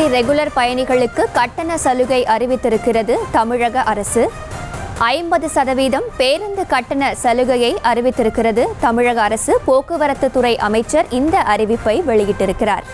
SETC regular பயணிகளுக்கு கட்டண சலுகை அறிவித்திருக்கிறது தமிழக அரசு ஐம்பது சதவீதம் பேருந்து கட்டண சலுகையை அறிவித்திருக்கிறது தமிழக அரசு போக்குவரத்து துறை அமைச்சர் இந்த அறிவிப்பை வெளியிட்டிருக்கிறார்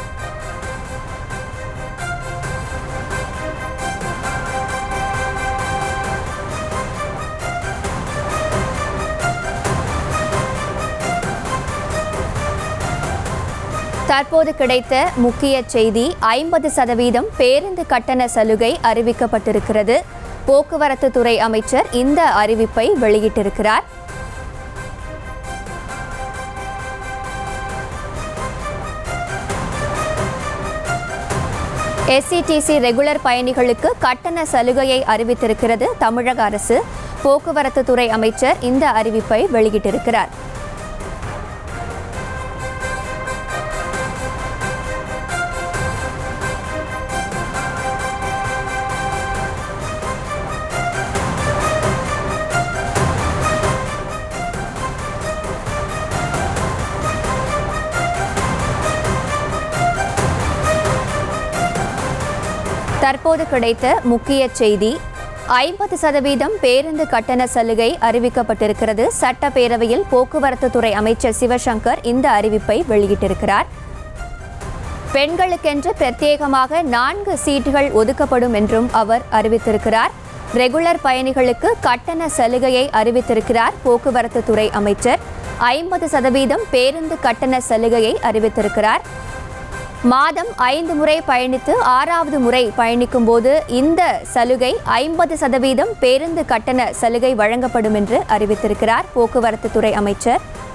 தற்போது கிடைத்த முக்கிய செய்தி ஐம்பது சதவீதம் பேருந்து கட்டண சலுகை அறிவிக்கப்பட்டிருக்கிறது போக்குவரத்து துறை அமைச்சர் இந்த அறிவிப்பை வெளியிட்டிருக்கிறார் எஸ்சிடிசி ரெகுலர் பயணிகளுக்கு கட்டண சலுகையை அறிவித்திருக்கிறது தமிழக அரசு போக்குவரத்து துறை அமைச்சர் இந்த அறிவிப்பை வெளியிட்டிருக்கிறார் தற்போது கிடைத்த முக்கிய செய்தி ஐம்பது சதவீதம் பேருந்து கட்டண சலுகை அறிவிக்கப்பட்டிருக்கிறது சட்டப்பேரவையில் போக்குவரத்து துறை அமைச்சர் சிவசங்கர் இந்த அறிவிப்பை வெளியிட்டிருக்கிறார் பெண்களுக்கென்று பிரத்யேகமாக நான்கு சீட்டுகள் ஒதுக்கப்படும் என்றும் அவர் அறிவித்திருக்கிறார் ரெகுலர் பயணிகளுக்கு கட்டண சலுகையை அறிவித்திருக்கிறார் போக்குவரத்து துறை அமைச்சர் ஐம்பது சதவீதம் பேருந்து கட்டண சலுகையை அறிவித்திருக்கிறார் மாதம் ஐந்து முறை பயணித்து ஆறாவது முறை பயணிக்கும் போது இந்த சலுகை ஐம்பது சதவீதம் பேருந்து கட்டண சலுகை வழங்கப்படும் என்று அறிவித்திருக்கிறார் போக்குவரத்து துறை அமைச்சர்